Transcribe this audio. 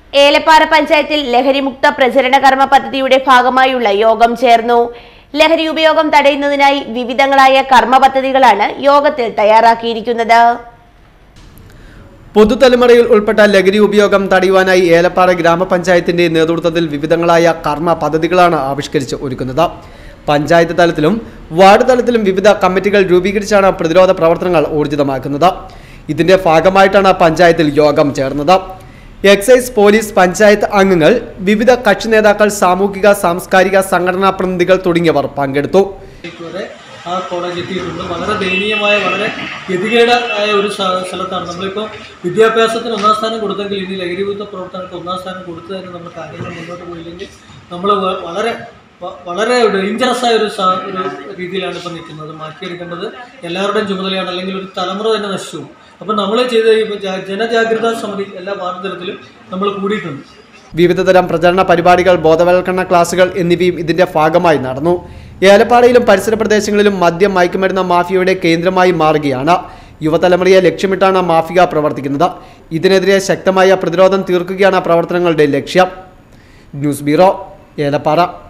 ഏലപ്പാറ പഞ്ചായത്തിൽ ലഹരിമുക്ത പ്രചരണ കർമ്മ പദ്ധതിയുടെ ഭാഗമായുള്ള യോഗം ചേർന്നു ലഹരി ഉപയോഗം തടയുന്നതിനായി വിവിധങ്ങളായ കർമ്മ പദ്ധതികളാണ് യോഗത്തിൽ തയ്യാറാക്കിയിരിക്കുന്നത് പുതുതലമുറയിൽ ഉൾപ്പെട്ട ലഹരി ഉപയോഗം തടയുവാനായി ഏലപ്പാറ ഗ്രാമപഞ്ചായത്തിന്റെ നേതൃത്വത്തിൽ വിവിധങ്ങളായ കർമ്മ പദ്ധതികളാണ് ആവിഷ്കരിച്ച് ഒരുക്കുന്നത് പഞ്ചായത്ത് തലത്തിലും വാർഡ് തലത്തിലും വിവിധ കമ്മിറ്റികൾ രൂപീകരിച്ചാണ് പ്രതിരോധ പ്രവർത്തനങ്ങൾ ഊർജിതമാക്കുന്നത് ഇതിന്റെ ഭാഗമായിട്ടാണ് പഞ്ചായത്തിൽ യോഗം ചേർന്നത് എക്സൈസ് പോലീസ് പഞ്ചായത്ത് അംഗങ്ങൾ വിവിധ കക്ഷി നേതാക്കൾ സാമൂഹിക സാംസ്കാരിക സംഘടനാ പ്രതിനിധികൾ തുടങ്ങിയവർ പങ്കെടുത്തു വരെ ആ കോളേജ് എത്തിയിട്ടുണ്ട് വളരെ ദയനീയമായ വളരെ ഗതികേടായ ഒരു സ്ഥ- സ്ഥലത്താണ് നമ്മളിപ്പോൾ വിദ്യാഭ്യാസത്തിന് ഒന്നാം സ്ഥാനം കൊടുത്തെങ്കിൽ ഇനി ലഹരിവിരുദ്ധ പ്രവർത്തനങ്ങൾക്ക് ഒന്നാം സ്ഥാനം കൊടുത്തു തന്നെ നമ്മൾ കാര്യങ്ങൾ മുന്നോട്ട് പോയില്ലെങ്കിൽ നമ്മൾ വ- വളരെ വ- വളരെ ഡേഞ്ചറസ് ആയ ഒരു സ- ഒരു രീതിയിലാണ് ഇപ്പോൾ നിൽക്കുന്നത് മാറ്റിയെടുക്കേണ്ടത് എല്ലാവരുടെയും ചുമതലയാണ് അല്ലെങ്കിൽ ഒരു തലമുറ തന്നെ നശിച്ചു പോകും. അപ്പോൾ നമ്മൾ ചെയ്ത ഈ ജ- ജനജാഗ്രതാ സമിതി എല്ലാ വാർഡ് തലത്തിലും നമ്മൾ കൂടിയിട്ടുണ്ട് വിവിധതരം പ്രചരണ പരിപാടികൾ ബോധവൽക്കരണ ക്ലാസുകൾ എന്നിവയും ഇതിന്റെ ഭാഗമായി നടന്നു ഏലപ്പാറയിലും പരിസര പ്രദേശങ്ങളിലും മദ്യം മയക്കുമരുന്ന മാഫിയയുടെ കേന്ദ്രമായി മാറുകയാണ് യുവതലമുറയെ ലക്ഷ്യമിട്ടാണ് മാഫിയ പ്രവർത്തിക്കുന്നത് ഇതിനെതിരെ ശക്തമായ പ്രതിരോധം തീർക്കുകയാണ് പ്രവർത്തനങ്ങളുടെ ലക്ഷ്യം ന്യൂസ് ബ്യൂറോ ഏലപ്പാറ